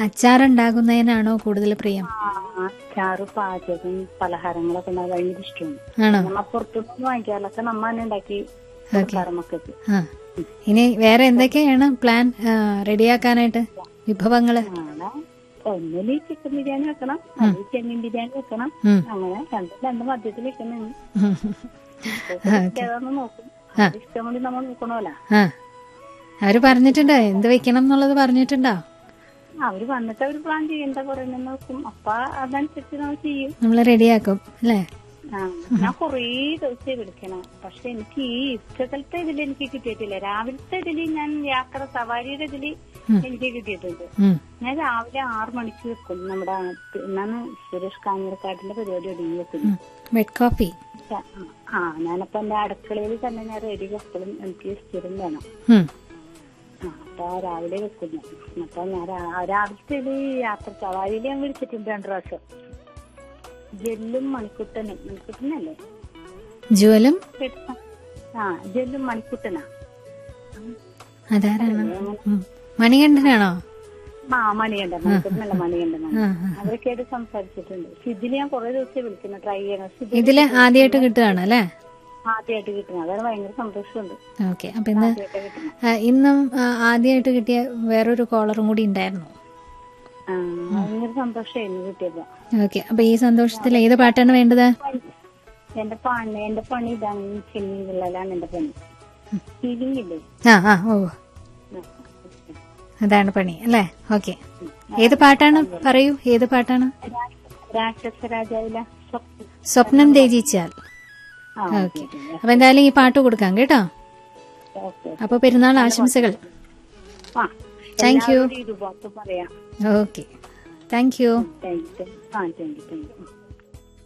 അച്ചാറുണ്ടാകുന്നതിനാണോ കൂടുതൽ പ്രിയം ആ, അച്ചാറ് പാചകം പലഹാരങ്ങളൊക്കെ ഉണ്ടാകാൻ ഭയങ്കര ഇഷ്ടമാണ് ആണോ നമ്മ പുറത്തുനിന്ന് വാങ്ങിക്കാറൊക്കെ നമ്മ തന്നെ ഉണ്ടാക്കി കൊടുക്കാറ് മക്കൾക്ക് ആ ഇനി വേറെ എന്തൊക്കെയാണ് പ്ലാൻ റെഡിയാക്കാനായിട്ട് വിഭവങ്ങള് നാളെ ഒന്നില് ചിക്കൻ ബിരിയാണി വെക്കണം അല്ലെങ്കിൽ ചെമ്മീൻ ബിരിയാണി വെക്കണം ഉം. അങ്ങനെ രണ്ടും രണ്ട് മധ്യത്തിൽ വെക്കണം ആ, ഏതാന്ന് നോക്കും ആ. ഇഷ്ടം കൂടി നമ്മൾ നോക്കണമല്ലോ ആ അവര് പറഞ്ഞിട്ടുണ്ടോ എന്ത് വെക്കണം എന്നുള്ളത് പറഞ്ഞിട്ടുണ്ടോ അവര് വന്നിട്ട് അവര് പ്ലാൻ ചെയ്യണ്ട പറയുന്നത് നോക്കും അപ്പ അതനുസരിച്ച് നമ്മൾ ചെയ്യും നമ്മൾ റെഡിയാക്കും അല്ലേ ആ, ഞാൻ കൊറേ ദിവസം വിളിക്കണം പക്ഷെ എനിക്ക് ഈ ഉച്ചകലത്തെ ഇതിൽ എനിക്ക് കിട്ടിയിട്ടില്ല രാവിലത്തെ ഇതില് ഞാൻ യാത്ര സവാരിയുടെ ഇതില് എനിക്ക് കിട്ടിയിട്ടുണ്ട് ഉം. ഞാൻ രാവിലെ ആറ് മണിക്ക് വെക്കും നമ്മുടെ എന്നാണ് സുരേഷ് കാഞ്ഞിരക്കാട്ടിന്റെ പരിപാടി ഒടുങ്ങി വെക്കുന്നു ഉം. ബെഡ് കോഫി ആ ഞാനപ്പോ എന്റെ അടുക്കളയിൽ തന്നെ ഞാൻ റെഡി വെക്കലും എനിക്ക് സ്ഥിരം വേണം ഉം. ആ, അപ്പൊ രാവിലെ വെക്കുന്നു അപ്പൊ ഞാൻ രാ- രാവിലത്തെ ഇത് യാത്ര സവാരിയിൽ ഞാൻ വിളിച്ചിട്ടുണ്ട് രണ്ടു പ്രാവശ്യം ജെല്ലും മണിക്കുട്ടനും മണിക്കുട്ടനല്ലേ ജുവലും ആ ജെല്ലും മണിക്കുട്ടനാ അതാരാണ് ഉം. മണികണ്ഠനാണോ ആ മണികണ്ഠൻ മണിക്കുട്ടനല്ല മണികണ്ഠൻ ആ, ആ. അവരൊക്കെയായിട്ട് സംസാരിച്ചിട്ടുണ്ട് സിദില് ഞാൻ കുറെ ദിവസം വിളിക്കുന്നു ട്രൈ ചെയ്യണം സിദില് ഇതില് ആദ്യമായിട്ട് കിട്ടുകയാണ് അല്ലേ ആദ്യമായിട്ട് കിട്ടുന്നത് അതാണ് ഭയങ്കര സന്തോഷമുണ്ട് ഓക്കെ അപ്പൊ ഇന്ന് ആദ്യമായിട്ട് കിട്ടുന്നത് ആ, ഇന്നും ആ, ആദ്യമായിട്ട് കിട്ടിയ വേറൊരു കോളറും കൂടി ഉണ്ടായിരുന്നു ആ ഭയങ്കര സന്തോഷമായിരുന്നു കിട്ടിയപ്പോ ഓക്കെ അപ്പൊ ഈ സന്തോഷത്തിൽ ഏത് പാട്ടാണ് വേണ്ടത് എന്റെ പണി എന്റെ പണി ഇതാണ് ചെമ്മീൻ പിള്ളലാണ് എന്റെ പണി ഫീലിംഗ് ഇല്ലേ ആ ആ ഓ അതാണ് പണി അല്ലേ ഓക്കെ ഏത് പാട്ടാണ് പറയൂ ഏത് പാട്ടാണ് രാക്ഷസ രാജാവില സ്വപ്നം സ്വപ്നം രചിച്ചാൽ ആ ഓക്കെ അപ്പൊ എന്തായാലും ഈ പാട്ട് കൊടുക്കാം കേട്ടോ ഓക്കെ അപ്പൊ പെരുന്നാൾ ആശംസകൾ ആ Thank you. എല്ലാവരോടും ഇത് പുറത്ത് പറയാം okay thank you thank you ആ താങ്ക് യു താങ്ക് യു